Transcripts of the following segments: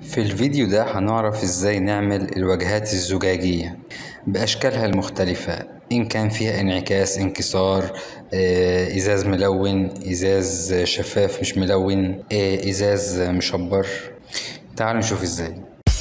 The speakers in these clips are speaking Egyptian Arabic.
في الفيديو ده هنعرف ازاي نعمل الواجهات الزجاجية بأشكالها المختلفة إن كان فيها انعكاس انكسار آه، إزاز ملون إزاز شفاف مش ملون آه، إزاز مشبر تعالوا نشوف ازاي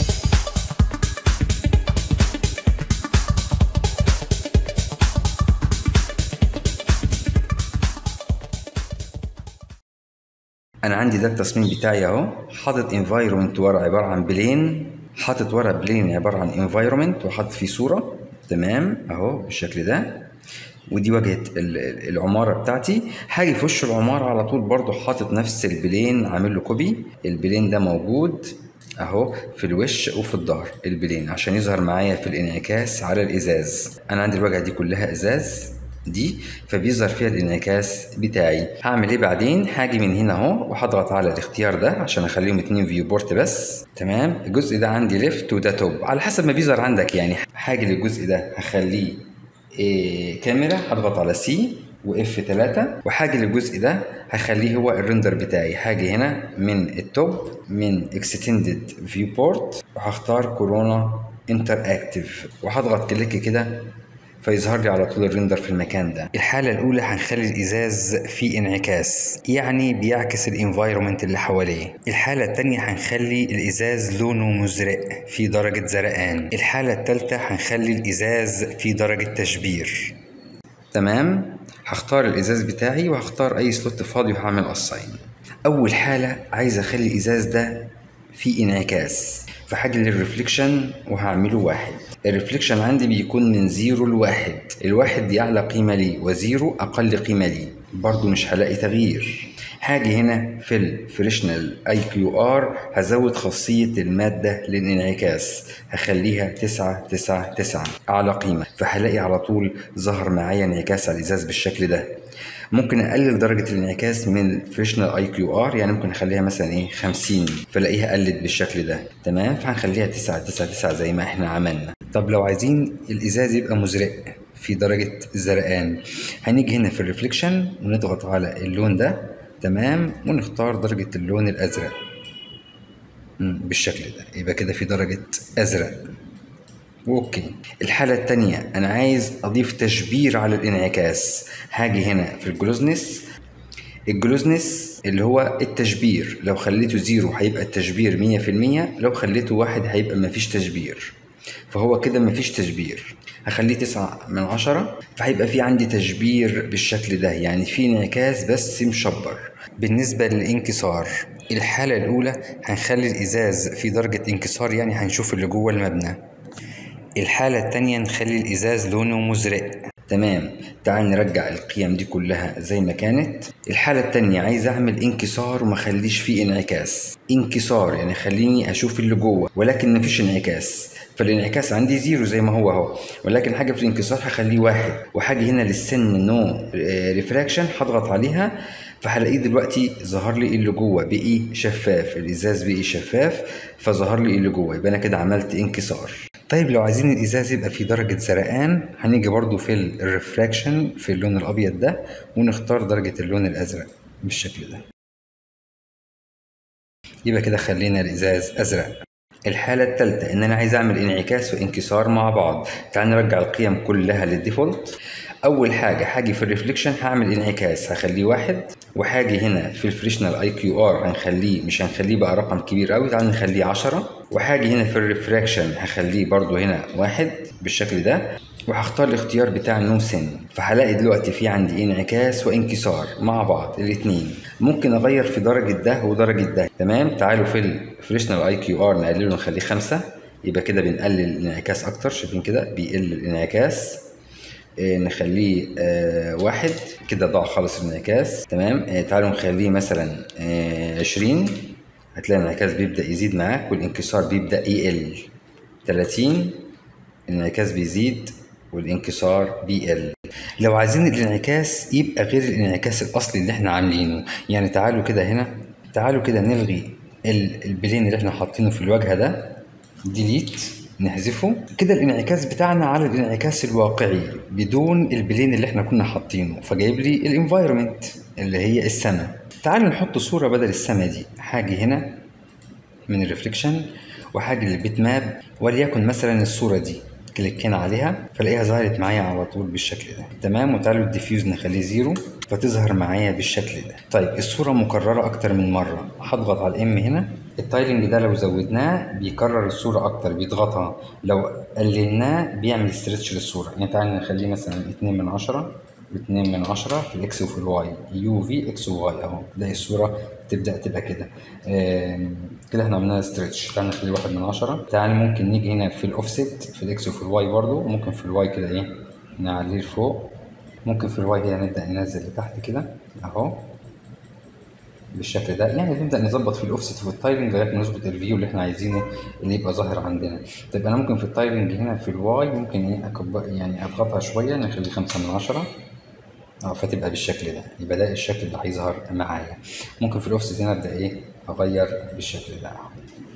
انا عندي ده التصميم بتاعي اهو حاطط انفايرمنت ورا عباره عن بلين حاطط ورا بلين عباره عن انفايرمنت وحاطط فيه صوره تمام اهو بالشكل ده ودي واجهه ال- العماره بتاعتي هاجي في وش العماره على طول برضو حاطط نفس البلين عامل له كوبي البلين ده موجود اهو في الوش وفي الظهر البلين عشان يظهر معايا في الانعكاس على الازاز انا عندي الواجهه دي كلها ازاز دي فبيظهر فيها الانعكاس بتاعي هعمل ايه بعدين هاجي من هنا اهو وهضغط على الاختيار ده عشان اخليهم اتنين فيو بورت بس تمام الجزء ده عندي ليفت وده توب على حسب ما بيظهر عندك يعني هاجي للجزء ده هخليه إيه كاميرا هضغط على سي واف 3 وهاجي للجزء ده هخليه هو الريندر بتاعي هاجي هنا من التوب من اكستندد فيو بورت وهختار كورونا انتر اكتف وهضغط كليك كده فيظهر لي على طول الريندر في المكان ده الحالة الأولى هنخلي الإزاز فيه انعكاس يعني بيعكس الانفايرومنت اللي حواليه الحالة التانية هنخلي الإزاز لونه مزرق في درجة زرقان الحالة التالتة هنخلي الإزاز في درجة تشبير تمام هختار الإزاز بتاعي وهختار أي سلوت فاضي وهعمل أساين أول حالة عايز أخلي الإزاز ده فيه انعكاس فهاجي للريفليكشن وهعمله واحد الريفليكشن عندي بيكون من زيرو لواحد الواحد دي أعلى قيمة لي وزيرو أقل قيمة لي برضو مش هلاقي تغيير هاجي هنا في الفريشنال اي كيو ار هزود خاصية المادة للانعكاس هخليها تسعة تسعة تسعة أعلى قيمة فهلاقي على طول ظهر معايا انعكاس على الإزاز بالشكل ده ممكن اقلل درجه الانعكاس من الفريشنال اي كيو ار يعني ممكن اخليها مثلا ايه 50 فلاقيها قلت بالشكل ده تمام فهنخليها 9 9 9 زي ما احنا عملنا طب لو عايزين الازاز يبقى مزرق في درجه الزرقان هنيجي هنا في الريفليكشن ونضغط على اللون ده تمام ونختار درجه اللون الازرق مم، بالشكل ده يبقى كده في درجه ازرق اوكي الحالة التانية انا عايز اضيف تشبير على الانعكاس هاجي هنا في الجلوزنس الجلوزنس اللي هو التشبير لو خليته زيرو هيبقى التشبير مية في المية لو خليته واحد هيبقى مفيش تشبير فهو كده مفيش تشبير هخليه تسعة من عشرة فهيبقى في عندي تشبير بالشكل ده يعني في انعكاس بس مشبر بالنسبة للانكسار الحالة الأولى هنخلي الإزاز في درجة انكسار يعني هنشوف اللي جوه المبنى الحالة التانية نخلي الإزاز لونه مزرق تمام تعال نرجع القيم دي كلها زي ما كانت الحالة التانية عايز أعمل انكسار وما خليش فيه انعكاس انكسار يعني خليني أشوف اللي جوه ولكن مفيش انعكاس فالانعكاس عندي زيرو زي ما هو اهو ولكن حاجة في الانكسار هخليه واحد وحاجة هنا للسن نو ريفراكشن هضغط عليها فهلاقيه دلوقتي ظهر لي اللي جوه بقي شفاف الازاز بقي شفاف فظهر لي اللي جوه يبقى انا كده عملت انكسار طيب لو عايزين الازاز يبقى في درجه زرقان هنيجي برضو في الريفراكشن في اللون الابيض ده ونختار درجه اللون الازرق بالشكل ده يبقى كده خلينا الازاز ازرق الحالة الثالثة إن أنا عايز أعمل انعكاس وانكسار مع بعض، تعال نرجع القيم كلها للديفولت. أول حاجة هاجي في الريفليكشن هعمل انعكاس هخليه واحد وهاجي هنا في الفريشنال اي كيو ار هنخليه مش هنخليه بقى رقم كبير قوي تعال نخليه 10 وهاجي هنا في الريفراكشن هخليه برضو هنا واحد بالشكل ده وهختار الاختيار بتاع نو سن فهلاقي دلوقتي في عندي انعكاس وانكسار مع بعض الاثنين ممكن اغير في درجه ده ودرجه ده تمام تعالوا في الفريشنال اي كيو ار نقلله نخليه خمسة يبقى كده بنقلل الانعكاس اكتر شايفين كده بيقل الانعكاس آه، نخليه آه واحد كده ضاع خالص الانعكاس تمام آه تعالوا نخليه مثلا آه عشرين هتلاقي الانعكاس بيبدأ يزيد معاك والانكسار بيبدأ يقل تلاتين الانعكاس بيزيد والانكسار بيقل لو عايزين الانعكاس يبقى غير الانعكاس الاصلي اللي احنا عاملينه يعني تعالوا كده هنا تعالوا كده نلغي ال- البلين اللي احنا حاطينه في الواجهه ده ديليت نحذفه كده الانعكاس بتاعنا على الانعكاس الواقعي بدون البلين اللي احنا كنا حاطينه فجايب لي الانفايرمنت اللي هي السماء تعالوا نحط صوره بدل السماء دي هاجي هنا من الريفليكشن وحاجه للبيت ماب وليكن مثلا الصوره دي كليكين عليها فلاقيها ظهرت معايا على طول بالشكل ده تمام وتعالوا الديفيوز نخليه زيرو فتظهر معايا بالشكل ده طيب الصوره مكرره اكتر من مره هضغط على الام هنا التايلنج ده لو زودناه بيكرر الصوره اكتر بيضغطها لو قللناه بيعمل ستريتش للصوره يعني تعالى نخليه مثلا 2 من 10 و2 من 10 في الاكس وفي الواي يو في اكس وواي اهو تلاقي الصوره تبدا تبقى كده آم، كده احنا عملنا ستريتش تعالى نخليه 1 من 10 تعالى ممكن نيجي هنا في الاوفست في الاكس وفي الواي برضو وممكن في الواي كده ايه نعليه لفوق ممكن في الواي هنا نبدا ننزل لتحت كده اهو بالشكل ده يعني نبدا نظبط في الاوفست وفي التايلنج لغايه ما نظبط الفيو اللي احنا عايزينه اللي يبقى ظاهر عندنا طيب انا ممكن في التايلنج هنا في الواي ممكن ايه أكبر يعني اضغطها شويه نخليه 5 من 10 اه فتبقى بالشكل ده يبقى ده الشكل اللي هيظهر معايا ممكن في الاوفست هنا ابدا ايه اغير بالشكل ده